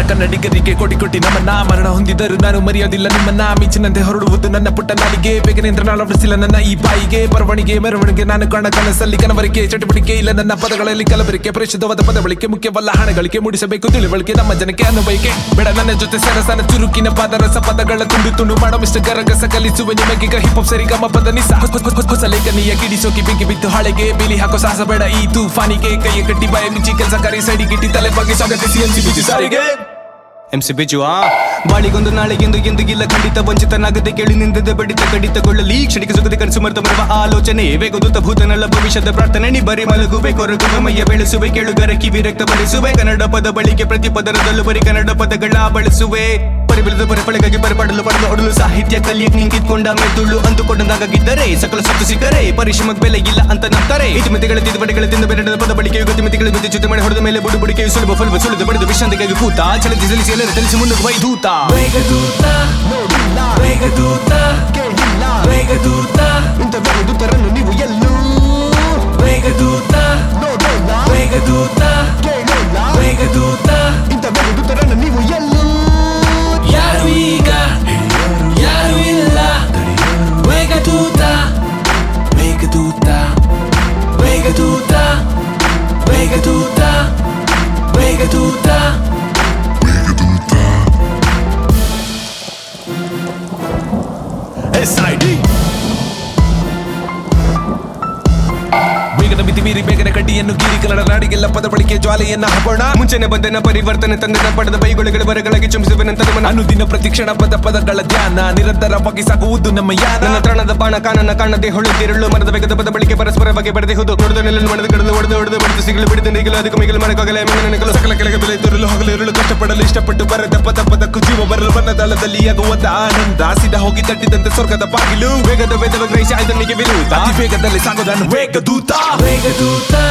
ಕನ್ನಡಿಗರಿಗೆ ಕೋಟಿ ಕೋಟಿ ನಮನ ಮರಣ ಹೊಂದಿದರು ನಾನು ಮರೆಯೋದಿಲ್ಲ ನಿಮ್ಮನ್ನ ಮಿಂಚಿನಂತೆ ಹೊರಡುವುದು ನನ್ನ ಪುಟ್ಟ ನಾಲಿಗೆ ಬೇಗನೆಂದ್ರೆ ನಾಳವಡಿಸಿಲ್ಲ ನನ್ನ ಈ ಬಾಯಿಗೆ ಬರವಣಿಗೆ ಮೆರವಣಿಗೆ ನಾನು ಕಾಣ ಕನಸಲ್ಲಿ ಕನವರಿಕೆ ಚಟುವಟಿಕೆ ಇಲ್ಲ ನನ್ನ ಪದಗಳಲ್ಲಿ ಕಲಬರಿಕೆ ಪರಿಶುದ್ಧವಾದ ಪದ ಬಳಕೆ ಮುಖ್ಯವಲ್ಲ ಹಣಗಳಿಗೆ ಮೂಡಿಸಬೇಕು ತಿಳಿವಳಿಕೆ ನಮ್ಮ ಜನಕ್ಕೆ ಅನುಬಯಕೆ ಬೇಡ ನನ್ನ ಜೊತೆ ಸರಸನ ಚುರುಕಿನ ಪಾದರಸ ಪದಗಳ ತುಂಡು ತುಂಡು ಮಾಡೋ ಮಿಸ್ಟರ್ ಗರಗಸ ಕಲಿಸುವೆ ನಿಮಗೀಗ ಹಿಪ್ ಹಾಪ್ ಸರಿ ಗಮ ಪದ ನಿಸ ಹೊಸ- ಹೊಸ- ಹೊಸ- ಹೊಸ ಲೇಖನಿಯ ಕಿಡಿಸೋಕಿ ಬೆಂಕಿ ಬಿತ್ತು ಹಾಳೆಗೆ ಬೇಲಿ ಹಾಕೋ ಸಾಹಸ ಬೇಡ ಈ ತೂಫಾನಿಗೆ ಕೈಯ ಕಟ್ಟಿ ಬಾಯ ಮಿಂಚಿ ಕೆಲಸ ಕರಿ ಸೈಡಿಗಿಟ್ಟಿ ತಲೆ ಬಗ್ಗೆ ಸ್ವಾಗತಿಸಿ ಎನ್ಸಿ ಬಿಜಿ ಸಾರಿಗೆ ಎಂ ಸಿ ಬಿಜು ಆ ಬಾಳಿಗೊಂದು ನಾಳೆಗೆಂದು ಎಂದಿಗಿಲ್ಲ ಖಂಡಿತ ವಂಚಿತನಾಗದೆ ಕೇಳಿ ನಿಂದದೆ ಬಡಿತ ಕಡಿತಗೊಳ್ಳಲಿ ಕ್ಷಣಿಕ ಸುಖದ ಕನಸು ಮರೆತ ಮರುವ ಆಲೋಚನೆ ವೇಗದೂತ ಭೂತನಲ್ಲ ಭವಿಷ್ಯದ ಪ್ರಾರ್ಥನೆ ನಿ ಬರಿ ಮಲಗುವೆ ಕೊರಗುವೆ ಮೈಯ ಬೆಳೆಸುವೆ ಕೇಳುಗರ ಕಿವಿ ರಕ್ತ ಭರಿಸುವೆ ಕನ್ನಡ ಪದ ಬಳಿಕೆ ಪ್ರತಿ ಪದರದಲ್ಲೂ ಬರೀ ಕನ್ನಡ ಪದಗಳ ಬಳಸುವೆ ಪರಿಬಿಳಿದ ಪರಿಪಳೆಗಾಗಿ ಪರಿಪಾಡಲು ಪಡೆದು ಒಡಲು ಸಾಹಿತ್ಯ ಕಲಿಯಕ್ ನಿಂಕಿದ್ಕೊಂಡ ಮೆದುಳು ಅಂದುಕೊಂಡಂಗಾಗಿದ್ದರೆ ಸಕಲ ಸುತ್ತು ಸಿಕ್ಕರೆ ಪರಿಶ್ರಮಕ್ಕೆ ಬೆಲೆ ಇಲ್ಲ ಅಂತ ನಂಬ್ತಾರೆ ಇತಿಮಿತಿಗಳ ತಿದ್ದುಪಡಿಗಳ ತಿಂದು ಬೆರಡದ ಪದ ಬಳಿಕೆ ಯುಗತಿಮಿತಿಗಳ ಜೊತೆ ಜೊತೆ ಮಾಡಿ ಹೊಡೆದ ಮೇಲೆ ಬುಡು ಬುಡಿಕೆ ಸುಲಭ ಫಲಭ ಸುಳಿದು ಬಡಿದು ವಿಶ್ರಾಂತಿಗಾಗಿ ಕೂತ ಚಲಿಸಿ ಸಲಿಸಿ ಎಲ್ಲರ ತಿಳಿಸಿ ಮುಂದೆ ವೈದೂತ ವೇಗದೂತ ವೇಗದೂತ ವೇಗದೂತ ಇಂಥ ವೇಗದೂತರನ್ನು ನೀವು ಎಲ್ಲೂ ವೇಗದೂತ ನೋಡೋಲ್ಲ ವೇಗದೂತ ಕೇಳೋಲ್ಲ ವೇಗದೂತ ಇಂಥ ವೇಗದೂತರನ್ನು ನೀವು ಎಲ್ಲೂ ಯಾರು ಈಗ ಯಾರು ಇಲ್ಲ ವೇಗದೂತ ವೇಗದೂತ ವೇಗದೂತ ವೇಗದೂತ ವೇಗದೂತ ಎಸ್ ಐ ಡಿ ವೇಗದ ಮಿತಿ ಮೀರಿ ಬೇಗನೆ ಕಡ್ಡಿಯನ್ನು ಗೀರಿ ಕನ್ನಡ ನಾಡಿಗೆಲ್ಲ ಪದ ಬಳಕೆ ಜ್ವಾಲೆಯನ್ನ ಹಬೋಣ ಮುಂಚೆನೆ ಬಂದನ ಪರಿವರ್ತನೆ ತಂದನ ಪಡೆದ ಬೈಗುಳಿಗಳ ಬರಗಳಾಗಿ ಚುಂಬಿಸುವೆನಂತ ಮನ ಅನುದಿನ ಪ್ರತಿಕ್ಷಣ ಪದ ಪದಗಳ ಧ್ಯಾನ ನಿರಂತರವಾಗಿ ಸಾಗುವುದು ನಮ್ಮ ಯಾನ ನನ್ನ ತ್ರಾಣದ ಬಾಣ ಕಾಣನ ಕಾಣದೆ ಹೊಳೆದಿರಳು ಮರದ ವೇಗದ ಪದ ಬಳಿಕೆ ಪರಸ್ಪರವಾಗಿ ಬರೆದೆ ಹೋದು ನೋಡಿದ ನೆಲ್ಲನ್ನು ಮಣದ ಕಡಲು ಹೊಡೆದು ಹೊಡೆದು ಬಡಿದು ಸಿಗಲು ಬಿಡಿದ ನೀಗಲು ಅದಕ್ಕೆ ಮಿಗಲು ಮರಕಾಗಲೇ ಮೆಂಗನ ನೆಗಲು ಸಕಲ ಕೆಳಗೆ ಬೆಲೆ ತೋರಲು ಹಗಲು ಇರಲು ಕಷ್ಟಪಡಲು ಇಷ್ಟಪಟ್ಟು ಬರೆದ ಪದ ಪದಕ್ಕೂ ಜೀವ ಬರಲು ಬಣ್ಣದಳದಲ್ಲಿ ಆಗುವಂತ ಆನಂದ ಸಿದ ಹೋಗಿ ತಟ್ಟಿದಂತೆ ಸ್ವರ್ಗದ ಬಾಗಿಲು ವೇಗದ ವೇದವ ಗ್ರಹಿಸಿ ಆಯ್ದನಿಗೆ ವಿರುದ್ಧ ಅತಿ ವೇಗದಲ್ಲಿ ಸಾಗೋದನ್ನು ವೇಗದೂತ ವೇಗದೂತ